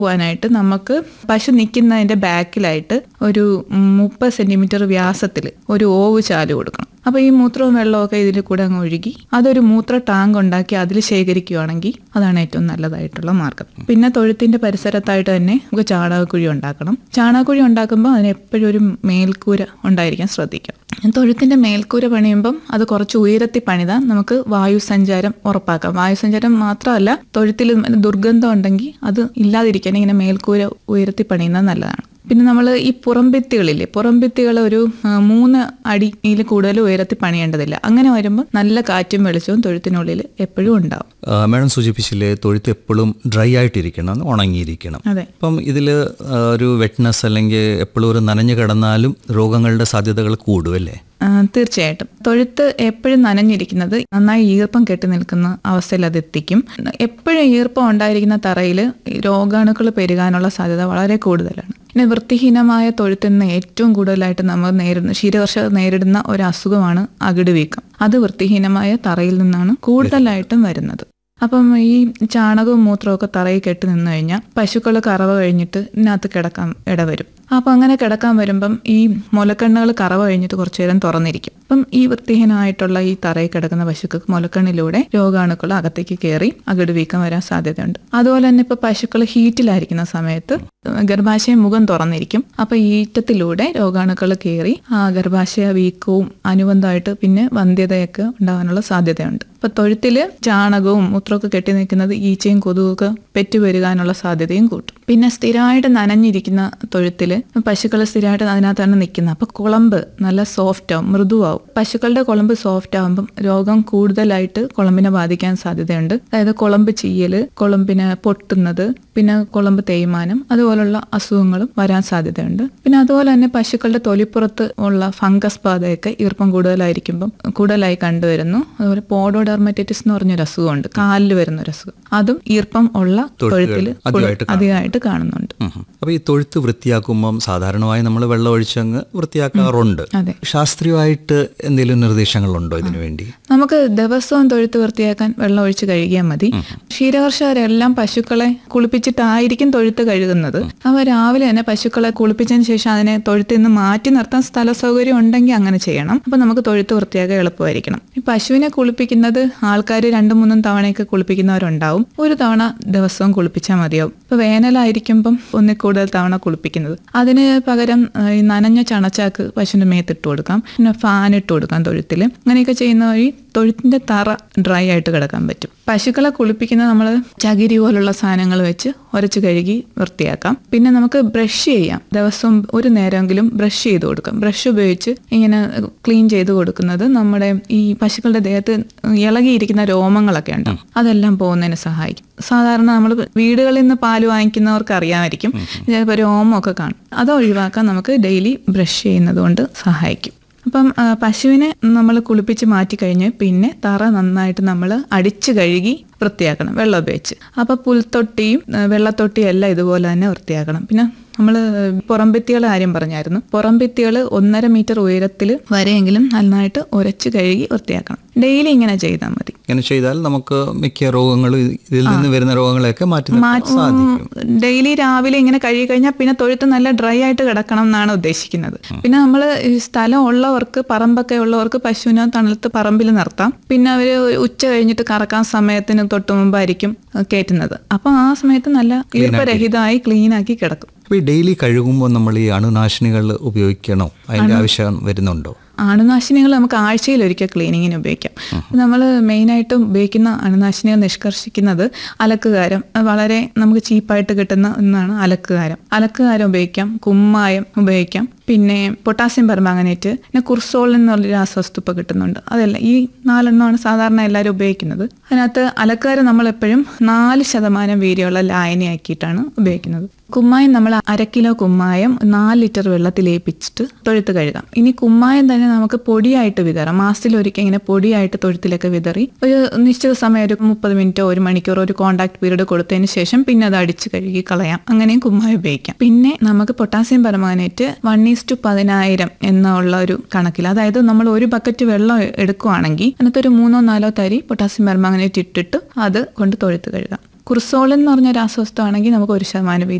പോകാനായിട്ട് നമുക്ക് പശു നിൽക്കുന്നതിന്റെ ബാക്കിലായിട്ട് ഒരു മുപ്പത് സെന്റിമീറ്റർ വ്യാസത്തിൽ ഒരു ഓവ് ചാല് കൊടുക്കണം അപ്പൊ ഈ മൂത്രവും വെള്ളമൊക്കെ ഇതിൽ കൂടെ അങ്ങ് ഒഴുകി അതൊരു മൂത്ര ടാങ്ക് ഉണ്ടാക്കി അതിൽ ശേഖരിക്കുകയാണെങ്കിൽ അതാണ് ഏറ്റവും നല്ലതായിട്ടുള്ള മാർഗം പിന്നെ തൊഴുത്തിന്റെ പരിസരത്തായിട്ട് തന്നെ നമുക്ക് ചാണകക്കുഴി ഉണ്ടാക്കണം ചാണകക്കുഴി ഉണ്ടാക്കുമ്പോൾ അതിന് എപ്പോഴും ഒരു മേൽക്കൂര ഉണ്ടായിരിക്കാൻ ശ്രദ്ധിക്കണം തൊഴുത്തിന്റെ മേൽക്കൂര പണിയുമ്പം അത് കുറച്ച് ഉയരത്തിൽ പണിതാൽ നമുക്ക് വായു സഞ്ചാരം ഉറപ്പാക്കാം വായു സഞ്ചാരം മാത്രമല്ല തൊഴുത്തിൽ ദുർഗന്ധം ഉണ്ടെങ്കിൽ അത് ഇല്ലാതിരിക്കാൻ ഇങ്ങനെ മേൽക്കൂര ഉയരത്തിൽ പണിയുന്നത് നല്ലതാണ് പിന്നെ നമ്മൾ ഈ പുറംഭിത്തികളില്ലേ പുറംഭിത്തികൾ ഒരു ആ, മൂന്ന് അടിയിൽ കൂടുതൽ ഉയരത്തിൽ പണിയേണ്ടതില്ല അങ്ങനെ വരുമ്പോൾ നല്ല കാറ്റും വെളിച്ചവും തൊഴുത്തിനുള്ളിൽ എപ്പോഴും ഉണ്ടാവും ആ, മാഡം സൂചിപ്പിച്ചില്ലേ തൊഴുത്ത് എപ്പോഴും ഡ്രൈ ആയിട്ടിരിക്കണം ഉണങ്ങിയിരിക്കണം അതെ അപ്പം ഇതിൽ ഒരു വെറ്റ്നസ് അല്ലെങ്കിൽ എപ്പോഴും ഒരു നനഞ്ഞു കിടന്നാലും രോഗങ്ങളുടെ സാധ്യതകൾ കൂടും അല്ലേ ആ, തീർച്ചയായിട്ടും തൊഴുത്ത് എപ്പോഴും നനഞ്ഞിരിക്കുന്നത് നന്നായി ഈർപ്പം കെട്ടി നിൽക്കുന്ന അവസ്ഥയിൽ അത് എത്തിക്കും എപ്പോഴും ഈർപ്പം ഉണ്ടായിരിക്കുന്ന തറയിൽ രോഗാണുക്കൾ പെരുകാനുള്ള സാധ്യത വളരെ കൂടുതലാണ് പിന്നെ വൃത്തിഹീനമായ തൊഴുത്തിൽ നിന്ന് ഏറ്റവും കൂടുതലായിട്ട് നമ്മൾ നേരിടുന്ന ക്ഷീരകർഷകർ നേരിടുന്ന ഒരു അസുഖമാണ് അകിട് വീക്കം അത് വൃത്തിഹീനമായ തറയിൽ നിന്നാണ് കൂടുതലായിട്ടും വരുന്നത് അപ്പം ഈ ചാണകവും മൂത്രവും ഒക്കെ തറയിൽ കെട്ടി നിന്ന് കഴിഞ്ഞാൽ പശുക്കൾ കറവ കഴിഞ്ഞിട്ട് ഇതിനകത്ത് കിടക്കാൻ ഇടവരും അപ്പം അങ്ങനെ കിടക്കാൻ വരുമ്പം ഈ മുലക്കണ്ണുകൾ കറവ കഴിഞ്ഞിട്ട് കുറച്ചു നേരം തുറന്നിരിക്കും അപ്പം ഈ വൃത്തിഹീനമായിട്ടുള്ള ഈ തറയിൽ കിടക്കുന്ന പശുക്കൾക്ക് മുലക്കണ്ണിലൂടെ രോഗാണുക്കൾ അകത്തേക്ക് കയറി അകിട് വീക്കം വരാൻ സാധ്യതയുണ്ട് അതുപോലെ തന്നെ ഇപ്പൊ പശുക്കൾ ഹീറ്റിലായിരിക്കുന്ന സമയത്ത് ഗർഭാശയ മുഖം തുറന്നിരിക്കും അപ്പൊ ഈറ്റത്തിലൂടെ രോഗാണുക്കൾ കയറി ആ ഗർഭാശയ വീക്കവും അനുബന്ധമായിട്ട് പിന്നെ വന്ധ്യതയൊക്കെ ഉണ്ടാകാനുള്ള സാധ്യതയുണ്ട് ഇപ്പൊ തൊഴുത്തില് ചാണകവും മൂത്രമൊക്കെ കെട്ടി നിൽക്കുന്നത് ഈച്ചയും കൊതുകൊക്കെ പെറ്റുവരുകാനുള്ള സാധ്യതയും കൂട്ടും പിന്നെ സ്ഥിരമായിട്ട് നനഞ്ഞിരിക്കുന്ന തൊഴുത്തില് പശുക്കൾ സ്ഥിരമായിട്ട് അതിനകത്താണ് നിൽക്കുന്നത് അപ്പൊ കുളമ്പ് നല്ല സോഫ്റ്റ് ആവും മൃദുവാവും പശുക്കളുടെ കുളമ്പ് സോഫ്റ്റ് ആവുമ്പം രോഗം കൂടുതലായിട്ട് കുളമ്പിനെ ബാധിക്കാൻ സാധ്യതയുണ്ട് അതായത് കുളമ്പ് ചീയല് കുളമ്പിനെ പൊട്ടുന്നത് പിന്നെ കുളമ്പ് തേയ്മാനം അതുപോലുള്ള അസുഖങ്ങളും വരാൻ സാധ്യതയുണ്ട് പിന്നെ അതുപോലെ തന്നെ പശുക്കളുടെ തൊലിപ്പുറത്ത് ഉള്ള ഫംഗസ് ബാധയൊക്കെ ഈർപ്പം കൂടുതലായിരിക്കുമ്പം കൂടുതലായി കണ്ടുവരുന്നു അതുപോലെ പോഡോഡെർമറ്റൈറ്റിസ് എന്ന് പറഞ്ഞൊരു അസുഖമുണ്ട് കാലിൽ വരുന്ന ഒരു അസുഖം അതും ഈർപ്പം ഉള്ള തൊഴുത്തിൽ അധികമായിട്ട് അധികമായിട്ട് കാണുന്നുണ്ട് അപ്പോൾ ഈ തൊഴുത്ത് വൃത്തിയാക്കുമ്പം സാധാരണമായി നമ്മൾ വെള്ളം ഒഴിച്ചങ്ങ് വൃത്തിയാക്കാറുണ്ട് അതെ ശാസ്ത്രീയമായിട്ട് എന്തെങ്കിലും നിർദ്ദേശങ്ങളുണ്ടോ ഇതിനു വേണ്ടി നമുക്ക് ദിവസവും തൊഴുത്ത് വൃത്തിയാക്കാൻ വെള്ളം ഒഴിച്ച് കഴുകിയാൽ മതി ക്ഷീരകർഷകരെല്ലാം പശുക്കളെ കുളിപ്പിച്ചിട്ടായിരിക്കും തൊഴുത്ത് കഴുകുന്നത് അവ രാവിലെ തന്നെ പശുക്കളെ കുളിപ്പിച്ചതിന് ശേഷം അതിനെ തൊഴുത്തിൽ നിന്ന് മാറ്റി നിർത്താൻ സ്ഥല സൗകര്യം ഉണ്ടെങ്കിൽ അങ്ങനെ ചെയ്യണം അപ്പൊ നമുക്ക് തൊഴുത്ത് വൃത്തിയാക്കാൻ എളുപ്പമായിരിക്കണം ഈ പശുവിനെ കുളിപ്പിക്കുന്നത് ആൾക്കാർ രണ്ടും മൂന്നും തവണയൊക്കെ കുളിപ്പിക്കുന്നവരുണ്ടാവും ഒരു തവണ ദിവസവും കുളിപ്പിച്ചാൽ മതിയാവും ഇപ്പൊ വേനലായിരിക്കുമ്പം ഒന്നിൽ കൂടുതൽ തവണ കുളിപ്പിക്കുന്നത് അതിന് പകരം ആ, ഈ നനഞ്ഞ ചണച്ചാക്ക് പശുവിന്റെ മേത്തിട്ട് കൊടുക്കാം പിന്നെ ഫാൻ ഇട്ട് കൊടുക്കാം തൊഴുത്തിൽ അങ്ങനെയൊക്കെ ചെയ്യുന്ന വഴി തൊഴുത്തിന്റെ തറ ഡ്രൈ ആയിട്ട് കിടക്കാൻ പറ്റും പശുക്കളെ കുളിപ്പിക്കുന്ന നമ്മൾ ചകിരി പോലുള്ള സാധനങ്ങൾ വെച്ച് ഉരച്ച് കഴുകി വൃത്തിയാക്കാം പിന്നെ നമുക്ക് ബ്രഷ് ചെയ്യാം ദിവസവും ഒരു നേരമെങ്കിലും ബ്രഷ് ചെയ്ത് കൊടുക്കാം ബ്രഷ് ഉപയോഗിച്ച് ഇങ്ങനെ ക്ലീൻ ചെയ്ത് കൊടുക്കുന്നത് നമ്മുടെ ഈ പശുക്കളുടെ ദേഹത്ത് ഇളകിയിരിക്കുന്ന രോമങ്ങളൊക്കെ ഉണ്ടാവും അതെല്ലാം പോകുന്നതിന് സഹായിക്കും സാധാരണ നമ്മൾ വീടുകളിൽ നിന്ന് പാല് വാങ്ങിക്കുന്നവർക്ക് അറിയാമായിരിക്കും ചിലപ്പോൾ രോമമൊക്കെ കാണും അത് ഒഴിവാക്കാൻ നമുക്ക് ഡെയിലി ബ്രഷ് ചെയ്യുന്നത് കൊണ്ട് സഹായിക്കും അപ്പം ആ, പശുവിനെ നമ്മൾ കുളിപ്പിച്ച് മാറ്റി കഴിഞ്ഞ് പിന്നെ തറ നന്നായിട്ട് നമ്മൾ അടിച്ചു കഴുകി വൃത്തിയാക്കണം വെള്ളം ഉപയോഗിച്ച് അപ്പോൾ പുൽത്തൊട്ടിയും ആ, വെള്ളത്തൊട്ടിയും എല്ലാം ഇതുപോലെ തന്നെ വൃത്തിയാക്കണം പിന്നെ നമ്മൾ പുറംഭിത്തികളെ കാര്യം പറഞ്ഞായിരുന്നു പുറംഭിത്തികൾ ഒന്നര മീറ്റർ ഉയരത്തിൽ വരെയെങ്കിലും നന്നായിട്ട് ഉരച്ച് കഴുകി വൃത്തിയാക്കണം ഡെയിലി ഇങ്ങനെ ചെയ്താൽ മതി ഇങ്ങനെ ചെയ്താൽ നമുക്ക് മിക്ക രോഗങ്ങളും ഇതിൽ നിന്ന് വരുന്ന രോഗങ്ങളെയൊക്കെ മാറ്റി നിർത്താൻ സാധിക്കും ഡെയിലി രാവിലെ ഇങ്ങനെ കഴുകി കഴിഞ്ഞാൽ പിന്നെ തൊഴുത്ത് നല്ല ഡ്രൈ ആയിട്ട് കിടക്കണം എന്നാണ് ഉദ്ദേശിക്കുന്നത് പിന്നെ നമ്മൾ സ്ഥലം ഉള്ളവർക്ക് പറമ്പൊക്കെ ഉള്ളവർക്ക് പശുവിനെ തണുത്ത് പറമ്പിൽ നിർത്താം പിന്നെ അവർ ഉച്ച കഴിഞ്ഞിട്ട് കറക്കാൻ സമയത്തിന് തൊട്ട് മുമ്പായിരിക്കും കയറ്റുന്നത് അപ്പൊ ആ സമയത്ത് നല്ല ഈർപ്പരഹിതമായി ക്ലീൻ ആക്കി കിടക്കും അപ്പോൾ ഈ ഡെയിലി കഴുകുമ്പോൾ നമ്മൾ ഈ അണുനാശിനികൾ ഉപയോഗിക്കണോ അതിൻ്റെ ആവശ്യം വരുന്നുണ്ടോ അണുനാശിനികൾ നമുക്ക് ആഴ്ചയിൽ ഒരിക്കൽ ക്ലീനിങ്ങിന് ഉപയോഗിക്കാം നമ്മൾ മെയിനായിട്ടും ഉപയോഗിക്കുന്ന അണുനാശിനികൾ നിഷ്കർഷിക്കുന്നത് അലക്കുകാരം അത് വളരെ നമുക്ക് ചീപ്പായിട്ട് കിട്ടുന്ന ഒന്നാണ് അലക്കുകാരം അലക്കുകാരം ഉപയോഗിക്കാം കുമ്മായം ഉപയോഗിക്കാം പിന്നെ പൊട്ടാസ്യം പെർമാങ്ങനേറ്റ് പിന്നെ കുർസോൾ എന്നുള്ള രാസവസ്തു ഇപ്പോൾ കിട്ടുന്നുണ്ട് അതല്ല ഈ നാലെണ്ണമാണ് സാധാരണ എല്ലാവരും ഉപയോഗിക്കുന്നത് അതിനകത്ത് അലക്കുകാരം നമ്മൾ എപ്പോഴും നാല് ശതമാനം വീര്യമുള്ള ലായനിയാക്കിയിട്ടാണ് ഉപയോഗിക്കുന്നത് കുമ്മായം നമ്മൾ അര കിലോ കുമ്മായം നാല് ലിറ്റർ വെള്ളത്തിൽ ഏൽപ്പിച്ചിട്ട് തൊഴുത്ത് കഴുകാം ഇനി കുമ്മായം തന്നെ നമുക്ക് പൊടിയായിട്ട് വിതറാം മാസത്തിൽ ഒരിക്കൽ ഇങ്ങനെ പൊടിയായിട്ട് തൊഴുത്തിലൊക്കെ വിതറി ഒരു നിശ്ചിത സമയം ഒരു മുപ്പത് മിനിറ്റോ ഒരു മണിക്കൂറോ ഒരു കോണ്ടാക്ട് പീരീഡ് കൊടുത്തതിന് ശേഷം പിന്നെ അത് അടിച്ച് കഴുകി കളയാം അങ്ങനെയും കുമ്മായം ഉപയോഗിക്കാം പിന്നെ നമുക്ക് potassium permanganate one is to പതിനായിരം എന്നുള്ള ഒരു കണക്കിൽ അതായത് നമ്മൾ ഒരു ബക്കറ്റ് വെള്ളം എടുക്കുവാണെങ്കിൽ അതിനകത്ത് ഒരു മൂന്നോ നാലോ തരി പൊട്ടാസ്യം പെർമാനേറ്റ് ഇട്ടിട്ട് അത് കൊണ്ട് തൊഴുത്ത് കഴുകാം കുർസോളിൻ എന്ന് പറഞ്ഞ രാസവസ്തു ആണെങ്കിൽ നമുക്ക് ഒരു ശതമാനം വീതം